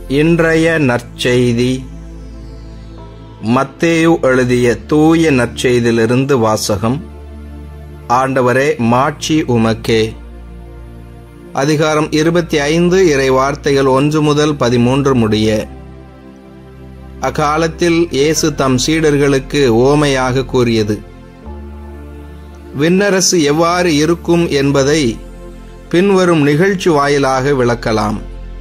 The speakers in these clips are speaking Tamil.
இன்றைய நற்செய்தி மத்தேயு எழுதிய தூய நற்செய்தியிலிருந்து வாசகம் ஆண்டவரே மாட்சி உமக்கே அதிகாரம் இருபத்தி ஐந்து இறை வார்த்தைகள் ஒன்று முதல் பதிமூன்று முடிய அக்காலத்தில் இயேசு தம் சீடர்களுக்கு ஓமையாக கூறியது விண்ணரசு எவ்வாறு இருக்கும் என்பதை பின்வரும் நிகழ்ச்சி வாயிலாக விளக்கலாம்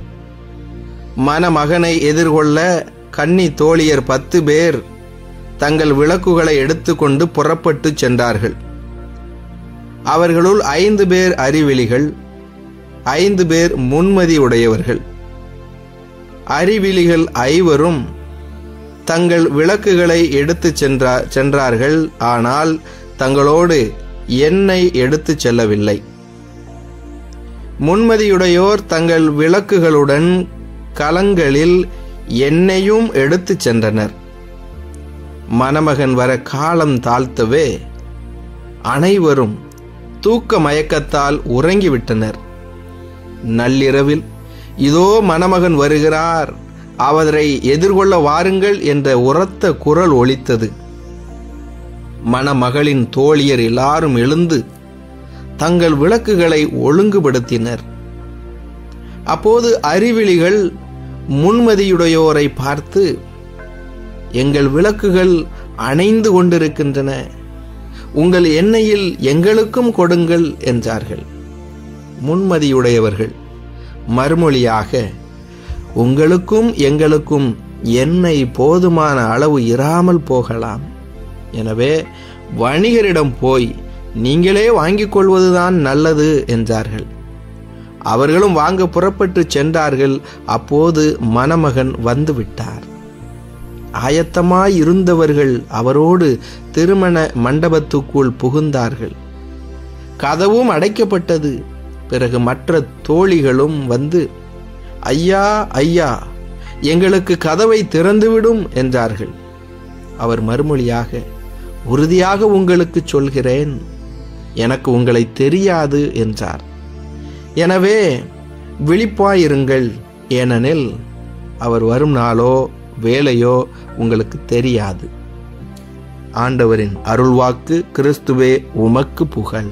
மணமகனை எதிர்கொள்ள கன்னி தோழியர் பத்து பேர் தங்கள் விளக்குகளை எடுத்துக்கொண்டு புறப்பட்டு சென்றார்கள் அவர்களுள் ஐந்து பேர் அறிவிலிகள் ஐந்து பேர் முன்மதி உடையவர்கள் அறிவிலிகள் ஐவரும் தங்கள் விளக்குகளை எடுத்து சென்றா சென்றார்கள் ஆனால் தங்களோடு எண்ணெய் எடுத்துச் செல்லவில்லை முன்மதியுடையோர் தங்கள் விளக்குகளுடன் கலங்களில் எண்ணெயும் எடுத்துச் சென்றனர் மணமகன் வர காலம் தாழ்த்தவே அனைவரும் தூக்க மயக்கத்தால் உறங்கிவிட்டனர் நள்ளிரவில் இதோ மணமகன் வருகிறார் அவரை எதிர்கொள்ள வாருங்கள் என்ற உரத்த குரல் ஒலித்தது மணமகளின் தோழியர் எல்லாரும் எழுந்து தங்கள் விளக்குகளை ஒழுங்குபடுத்தினர் அப்போது அறிவிலிகள் முன்மதியுடையோரை பார்த்து எங்கள் விளக்குகள் அணைந்து கொண்டிருக்கின்றன உங்கள் எண்ணெயில் எங்களுக்கும் கொடுங்கள் என்றார்கள் முன்மதியுடையவர்கள் மறுமொழியாக உங்களுக்கும் எங்களுக்கும் எண்ணெய் போதுமான அளவு இராமல் போகலாம் எனவே வணிகரிடம் போய் நீங்களே வாங்கிக் கொள்வதுதான் நல்லது என்றார்கள் அவர்களும் வாங்க புறப்பட்டு சென்றார்கள் அப்போது மணமகன் வந்துவிட்டார் ஆயத்தமாய் இருந்தவர்கள் அவரோடு திருமண மண்டபத்துக்குள் புகுந்தார்கள் கதவும் அடைக்கப்பட்டது பிறகு மற்ற தோழிகளும் வந்து ஐயா ஐயா எங்களுக்கு கதவை திறந்துவிடும் என்றார்கள் அவர் மறுமொழியாக உறுதியாக உங்களுக்கு சொல்கிறேன் எனக்கு உங்களை தெரியாது என்றார் எனவே விழிப்பாயிருங்கள் ஏனெனில் அவர் வரும் நாளோ வேலையோ உங்களுக்கு தெரியாது ஆண்டவரின் அருள்வாக்கு கிறிஸ்துவே உமக்கு புகழ்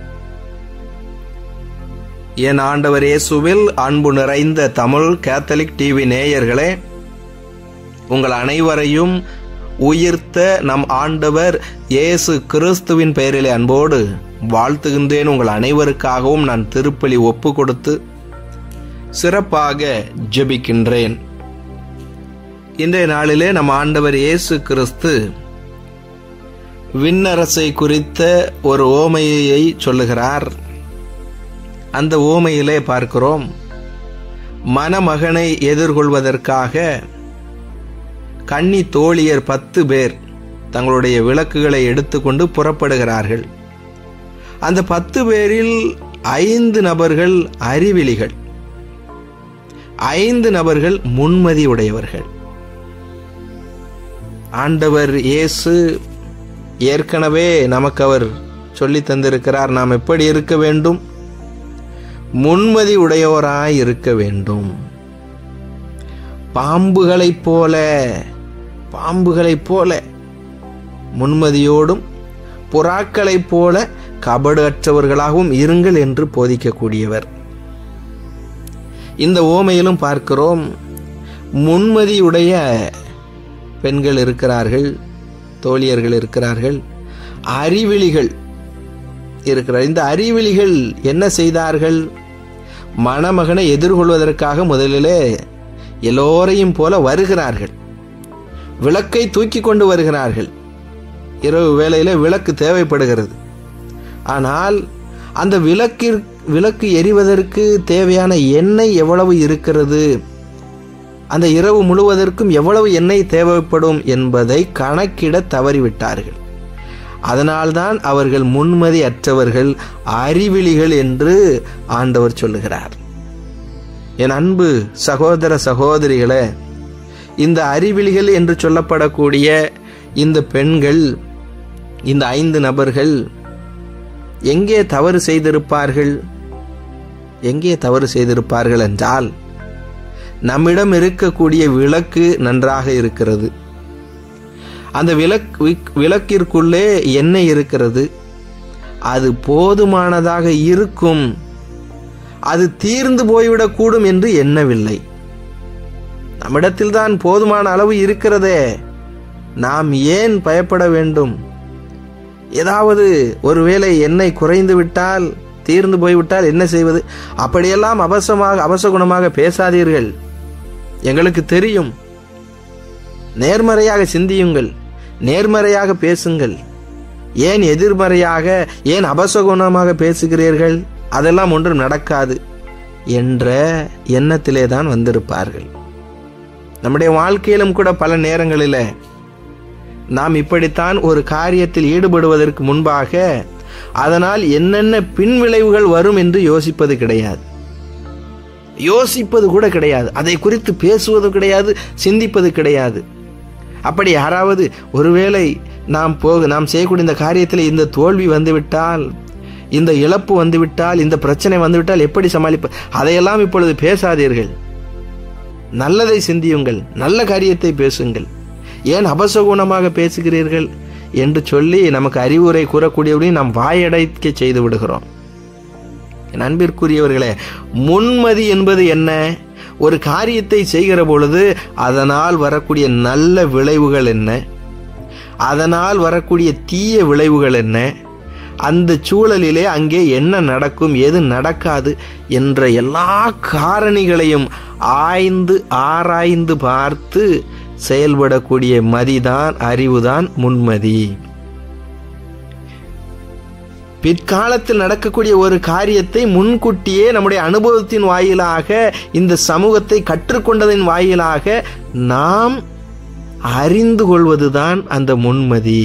என் ஆண்டவர் இயேசுவில் அன்பு நிறைந்த தமிழ் கேத்தலிக் டிவி நேயர்களே உங்கள் அனைவரையும் உயிர்த்த நம் ஆண்டவர் இயேசு கிறிஸ்துவின் பெயரிலே அன்போடு வாழ்த்துகின்றேன் உங்கள் அனைவருக்காகவும் நான் திருப்பலி ஒப்பு கொடுத்து சிறப்பாக ஜெபிக்கின்றேன் இன்றைய நாளிலே நம் ஆண்டவர் இயேசு கிறிஸ்து விண்ணரசை குறித்த ஒரு ஓமையை சொல்லுகிறார் அந்த ஓமையிலே பார்க்கிறோம் மணமகனை எதிர்கொள்வதற்காக கன்னி தோழியர் பத்து பேர் தங்களுடைய விளக்குகளை எடுத்துக்கொண்டு புறப்படுகிறார்கள் அந்த பத்து பேரில் ஐந்து நபர்கள் அறிவிலிகள் ஐந்து நபர்கள் முன்மதி உடையவர்கள் ஆண்டவர் இயேசு ஏற்கனவே நமக்கு அவர் சொல்லி தந்திருக்கிறார் நாம் எப்படி இருக்க வேண்டும் முன்மதி உடையவராய் இருக்க வேண்டும் பாம்புகளைப் போல பாம்புகளைப் போல முன்மதியோடும் புறாக்களைப் போல கபடு அற்றவர்களாகவும் இருங்கள் என்று போதிக்கக்கூடியவர் இந்த ஓமையிலும் பார்க்கிறோம் முன்மதியுடைய பெண்கள் இருக்கிறார்கள் தோழியர்கள் இருக்கிறார்கள் அறிவிலிகள் இருக்கிறார் இந்த அறிவிலிகள் என்ன செய்தார்கள் மணமகனை எதிர்கொள்வதற்காக முதலிலே எல்லோரையும் போல வருகிறார்கள் விளக்கை தூக்கி கொண்டு வருகிறார்கள் இரவு வேளையில விளக்கு தேவைப்படுகிறது ஆனால் அந்த விளக்கிற் விளக்கு எரிவதற்கு தேவையான எண்ணெய் எவ்வளவு இருக்கிறது அந்த இரவு முழுவதற்கும் எவ்வளவு எண்ணெய் தேவைப்படும் என்பதை கணக்கிட தவறிவிட்டார்கள் அதனால்தான் அவர்கள் முன்மதி அற்றவர்கள் அறிவிலிகள் என்று ஆண்டவர் சொல்லுகிறார் என் அன்பு சகோதர சகோதரிகளே இந்த அறிவிலிகள் என்று சொல்லப்படக்கூடிய இந்த பெண்கள் இந்த ஐந்து நபர்கள் எங்கே தவறு செய்திருப்பார்கள் எங்கே தவறு செய்திருப்பார்கள் என்றால் நம்மிடம் இருக்கக்கூடிய விளக்கு நன்றாக இருக்கிறது அந்த விளக் விக்- விளக்கிற்குள்ளே எண்ணெய் இருக்கிறது அது போதுமானதாக இருக்கும் அது தீர்ந்து போய்விடக்கூடும் என்று எண்ணவில்லை நம்மிடத்தில்தான் போதுமான அளவு இருக்கிறதே நாம் ஏன் பயப்பட வேண்டும் ஏதாவது ஒருவேளை எண்ணெய் குறைந்து விட்டால் தீர்ந்து போய்விட்டால் என்ன செய்வது அப்படியெல்லாம் அவசமாக அவசகுணமாக பேசாதீர்கள் எங்களுக்கு தெரியும் நேர்மறையாக சிந்தியுங்கள் நேர்மறையாக பேசுங்கள் ஏன் எதிர்மறையாக ஏன் அபசகுணமாக பேசுகிறீர்கள் அதெல்லாம் ஒன்றும் நடக்காது என்ற எண்ணத்திலே தான் வந்திருப்பார்கள் நம்முடைய வாழ்க்கையிலும் கூட பல நேரங்களில் நாம் இப்படித்தான் ஒரு காரியத்தில் ஈடுபடுவதற்கு முன்பாக அதனால் என்னென்ன பின்விளைவுகள் வரும் என்று யோசிப்பது கிடையாது யோசிப்பது கூட கிடையாது அதை குறித்து பேசுவது கிடையாது சிந்திப்பது கிடையாது அப்படி யாராவது ஒருவேளை நாம் போக நாம் செய்யக்கூடிய இந்த காரியத்தில் இந்த தோல்வி வந்துவிட்டால் இந்த இழப்பு வந்துவிட்டால் இந்த பிரச்சனை வந்துவிட்டால் எப்படி சமாளிப்ப அதையெல்லாம் இப்பொழுது பேசாதீர்கள் நல்லதை சிந்தியுங்கள் நல்ல காரியத்தை பேசுங்கள் ஏன் அபசகுணமாக பேசுகிறீர்கள் என்று சொல்லி நமக்கு அறிவுரை கூறக்கூடியவர்களையும் நாம் வாயடைக்க செய்து விடுகிறோம் என் அன்பிற்குரியவர்களே முன்மதி என்பது என்ன ஒரு காரியத்தை செய்கிற பொழுது அதனால் வரக்கூடிய நல்ல விளைவுகள் என்ன அதனால் வரக்கூடிய தீய விளைவுகள் என்ன அந்த சூழலிலே அங்கே என்ன நடக்கும் எது நடக்காது என்ற எல்லா காரணிகளையும் ஆய்ந்து ஆராய்ந்து பார்த்து செயல்படக்கூடிய மதிதான் அறிவுதான் முன்மதி பிற்காலத்தில் நடக்கக்கூடிய ஒரு காரியத்தை முன்கூட்டியே நம்முடைய அனுபவத்தின் வாயிலாக இந்த சமூகத்தை கற்றுக்கொண்டதன் வாயிலாக நாம் அறிந்து கொள்வதுதான் அந்த முன்மதி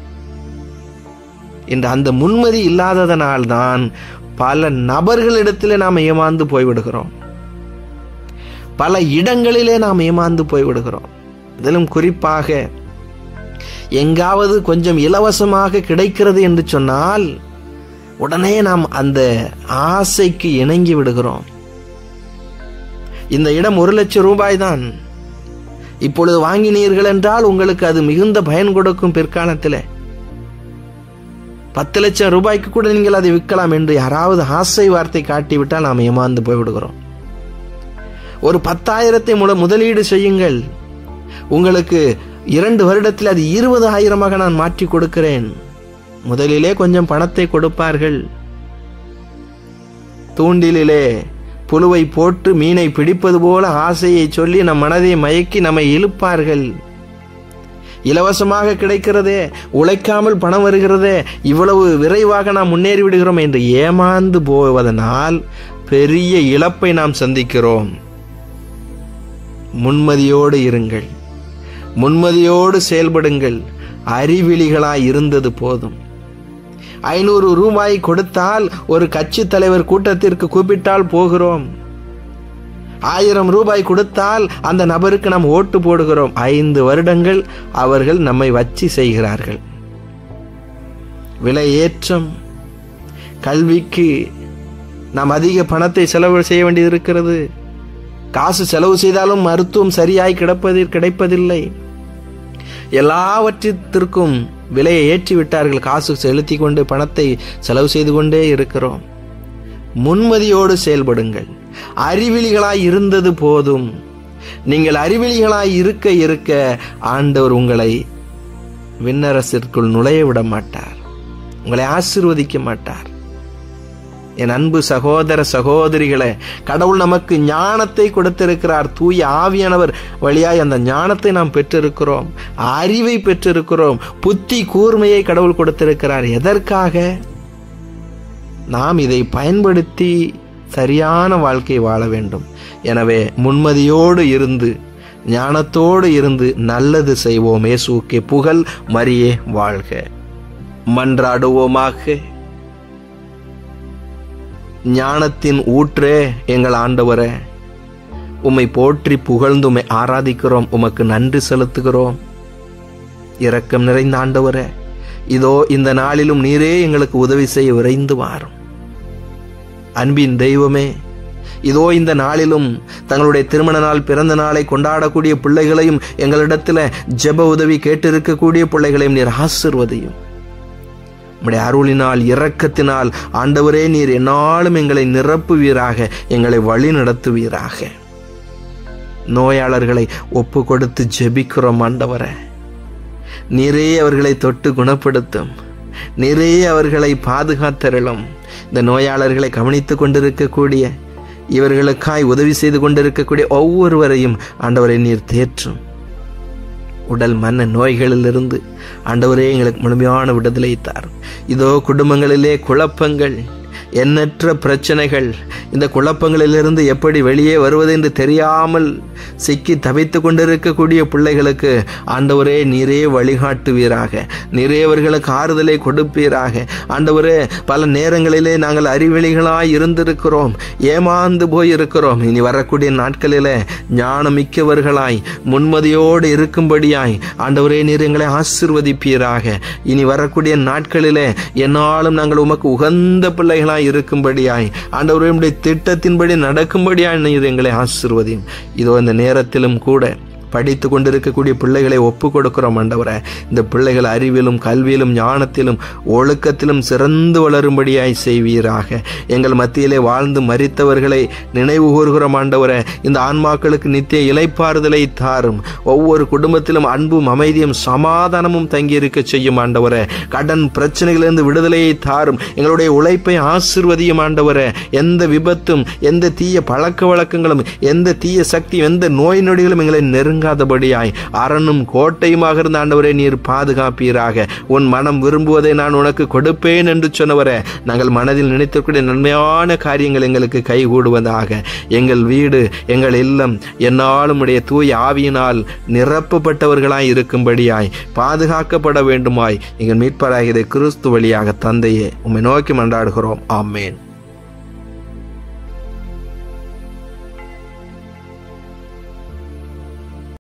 என்று அந்த முன்மதி இல்லாததனால்தான் பல நபர்களிடத்திலே நாம் ஏமாந்து போய்விடுகிறோம் பல இடங்களிலே நாம் ஏமாந்து போய்விடுகிறோம் இதிலும் குறிப்பாக எங்காவது கொஞ்சம் இலவசமாக கிடைக்கிறது என்று சொன்னால் உடனே நாம் அந்த ஆசைக்கு இணங்கி விடுகிறோம் இந்த இடம் ஒரு லட்சம் ரூபாய் தான் இப்பொழுது வாங்கினீர்கள் என்றால் உங்களுக்கு அது மிகுந்த பயன் கொடுக்கும் பிற்காலத்தில் பத்து லட்சம் ரூபாய்க்கு கூட நீங்கள் அதை விற்கலாம் என்று யாராவது ஆசை வார்த்தை காட்டிவிட்டால் நாம் ஏமாந்து போய்விடுகிறோம் ஒரு பத்தாயிரத்தை முத முதலீடு செய்யுங்கள் உங்களுக்கு இரண்டு வருடத்தில் அது இருபது ஆயிரமாக நான் மாற்றி கொடுக்கிறேன் முதலிலே கொஞ்சம் பணத்தை கொடுப்பார்கள் தூண்டிலே புழுவை போட்டு மீனை பிடிப்பது போல ஆசையை சொல்லி நம் மனதை மயக்கி நம்மை இழுப்பார்கள் இலவசமாக கிடைக்கிறதே உழைக்காமல் பணம் வருகிறதே இவ்வளவு விரைவாக நாம் முன்னேறி விடுகிறோம் என்று ஏமாந்து போவதனால் பெரிய இழப்பை நாம் சந்திக்கிறோம் முன்மதியோடு இருங்கள் முன்மதியோடு செயல்படுங்கள் அறிவிலிகளாய் இருந்தது போதும் ஐநூறு ரூபாய் கொடுத்தால் ஒரு கட்சி தலைவர் கூட்டத்திற்கு கூப்பிட்டால் போகிறோம் ஆயிரம் ரூபாய் கொடுத்தால் அந்த நபருக்கு நாம் ஓட்டு போடுகிறோம் ஐந்து வருடங்கள் அவர்கள் நம்மை வச்சு செய்கிறார்கள் விலை ஏற்றம் கல்விக்கு நாம் அதிக பணத்தை செலவு செய்ய வேண்டியது இருக்கிறது காசு செலவு செய்தாலும் மருத்துவம் சரியாய் கிடப்பதில் கிடைப்பதில்லை எல்லாவற்றிற்கும் விலையை ஏற்றி விட்டார்கள் காசு செலுத்தி கொண்டு பணத்தை செலவு செய்து கொண்டே இருக்கிறோம் முன்மதியோடு செயல்படுங்கள் அறிவிலிகளாய் இருந்தது போதும் நீங்கள் அறிவிலிகளாய் இருக்க இருக்க ஆண்டவர் உங்களை விண்ணரசிற்குள் நுழைய விட மாட்டார் உங்களை ஆசிர்வதிக்க மாட்டார் என் அன்பு சகோதர சகோதரிகளே கடவுள் நமக்கு ஞானத்தை கொடுத்திருக்கிறார் தூய ஆவியானவர் வழியாய் அந்த ஞானத்தை நாம் பெற்றிருக்கிறோம் அறிவை பெற்றிருக்கிறோம் புத்தி கூர்மையை கடவுள் கொடுத்திருக்கிறார் எதற்காக நாம் இதை பயன்படுத்தி சரியான வாழ்க்கை வாழ வேண்டும் எனவே முன்மதியோடு இருந்து ஞானத்தோடு இருந்து நல்லது செய்வோம் இயேசுக்கே புகழ் மரியே வாழ்க மன்றாடுவோமாக ஞானத்தின் ஊற்றே எங்கள் ஆண்டவரே உம்மை போற்றி புகழ்ந்து உம்மை ஆராதிக்கிறோம் உமக்கு நன்றி செலுத்துகிறோம் இரக்கம் நிறைந்த ஆண்டவரே இதோ இந்த நாளிலும் நீரே எங்களுக்கு உதவி செய்ய விரைந்து வாரும் அன்பின் தெய்வமே இதோ இந்த நாளிலும் தங்களுடைய திருமண நாள் பிறந்த நாளை கொண்டாடக்கூடிய பிள்ளைகளையும் எங்களிடத்துல ஜெப உதவி கேட்டிருக்கக்கூடிய பிள்ளைகளையும் நீர் ஆசிர்வதையும் உம்முடைய அருளினால் இரக்கத்தினால் ஆண்டவரே நீர் என்னாலும் எங்களை நிரப்புவீராக எங்களை வழி நடத்துவீராக நோயாளர்களை ஒப்பு கொடுத்து ஜெபிக்கிறோம் ஆண்டவரே நீரே அவர்களை தொட்டு குணப்படுத்தும் நீரே அவர்களை பாதுகாத்தருளும் இந்த நோயாளர்களை கவனித்துக் கொண்டிருக்கக்கூடிய இவர்களுக்காய் உதவி செய்து கொண்டிருக்கக்கூடிய ஒவ்வொருவரையும் ஆண்டவரை நீர் தேற்றும் உடல் மன நோய்களிலிருந்து ஆண்டவரே எங்களுக்கு முழுமையான விடுதலை தார் இதோ குடும்பங்களிலே குழப்பங்கள் எண்ணற்ற பிரச்சனைகள் இந்த குழப்பங்களிலிருந்து எப்படி வெளியே வருவது என்று தெரியாமல் சிக்கி தவித்து கொண்டிருக்கக்கூடிய பிள்ளைகளுக்கு ஆண்டவரே நீரே வழிகாட்டுவீராக நீரே அவர்களுக்கு ஆறுதலை கொடுப்பீராக ஆண்டவரே பல நேரங்களிலே நாங்கள் அறிவெளிகளாய் இருந்திருக்கிறோம் ஏமாந்து போய் இருக்கிறோம் இனி வரக்கூடிய நாட்களிலே ஞானமிக்கவர்களாய் முன்மதியோடு இருக்கும்படியாய் ஆண்டவரே நீர் எங்களை ஆசிர்வதிப்பீராக இனி வரக்கூடிய நாட்களிலே என்னாலும் நாங்கள் உமக்கு உகந்த பிள்ளைகளாய் இருக்கும்படியாய் ஆண்டவரே உம்முடைய திட்டத்தின்படி நடக்கும்படியாய் நீர் எங்களை ஆசிர்வதியும் இதோ இந்த நேரத்திலும் கூட படித்து கொண்டிருக்கக்கூடிய பிள்ளைகளை ஒப்பு கொடுக்கிறோம் ஆண்டவரே இந்த பிள்ளைகள் அறிவிலும் கல்வியிலும் ஞானத்திலும் ஒழுக்கத்திலும் சிறந்து வளரும்படியாய் செய்வீராக எங்கள் மத்தியிலே வாழ்ந்து மறித்தவர்களை நினைவு கூறுகிறோம் ஆண்டவரே இந்த ஆன்மாக்களுக்கு நித்திய இலைப்பாறுதலை தாரும் ஒவ்வொரு குடும்பத்திலும் அன்பும் அமைதியும் சமாதானமும் தங்கியிருக்க செய்யும் ஆண்டவரே கடன் பிரச்சனைகளிலிருந்து விடுதலையை தாரும் எங்களுடைய உழைப்பை ஆசிர்வதியும் ஆண்டவரே எந்த விபத்தும் எந்த தீய பழக்க வழக்கங்களும் எந்த தீய சக்தியும் எந்த நோய் நொடிகளும் எங்களை நெருங்க நெருங்காதபடியாய் அரணும் கோட்டையுமாக இருந்த ஆண்டவரே நீர் பாதுகாப்பீராக உன் மனம் விரும்புவதை நான் உனக்கு கொடுப்பேன் என்று சொன்னவரே நாங்கள் மனதில் நினைத்திருக்கூடிய நன்மையான காரியங்கள் எங்களுக்கு கைகூடுவதாக எங்கள் வீடு எங்கள் இல்லம் என்னாலும் உடைய தூய ஆவியினால் நிரப்பப்பட்டவர்களாய் இருக்கும்படியாய் பாதுகாக்கப்பட வேண்டுமாய் எங்கள் மீட்பராகிய கிறிஸ்து வழியாக தந்தையே உம்மை நோக்கி மன்றாடுகிறோம் ஆமேன்